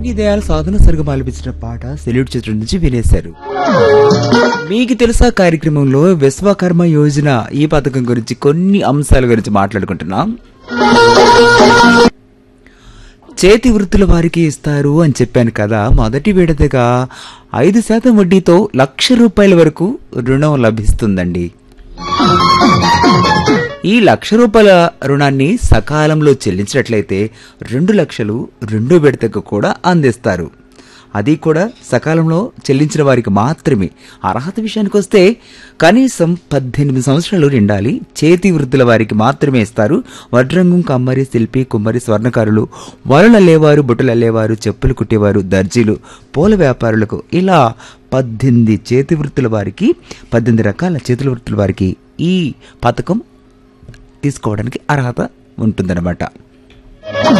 దీని దయాల సాధన సరిగా ఆలపించిన పాట సెల్యూట్ చిత్రం నుంచి వినేశారు మీకు తెలుసా కార్యక్రమంలో విశ్వకర్మ యోజన ఈ పథకం గురించి కొన్ని అంశాల గురించి మాట్లాడుకుంటున్నాం చేతి వృత్తుల వారికి ఇస్తారు అని చెప్పాను కదా మొదటి విడతగా ఐదు శాతం వడ్డీతో లక్ష రూపాయల వరకు రుణం లభిస్తుందండి ఈ లక్ష రూపాయల రుణాన్ని సకాలంలో చెల్లించినట్లయితే రెండు లక్షలు రెండో విడతకు కూడా అందిస్తారు అది కూడా సకాలంలో చెల్లించిన వారికి మాత్రమే అర్హత విషయానికి వస్తే కనీసం పద్దెనిమిది సంవత్సరాలు నిండాలి చేతి వృత్తుల వారికి మాత్రమే ఇస్తారు వడ్రంగం కమ్మరి శిల్పి కుమ్మరి స్వర్ణకారులు వలలు అల్లేవారు బుట్టలు అల్లేవారు చెప్పులు కుట్టేవారు దర్జీలు పూల వ్యాపారులకు ఇలా పద్దెనిమిది చేతి వృత్తుల వారికి పద్దెనిమిది రకాల చేతుల వృత్తుల వారికి ఈ పథకం తీసుకోవడానికి అర్హత ఉంటుందన్నమాట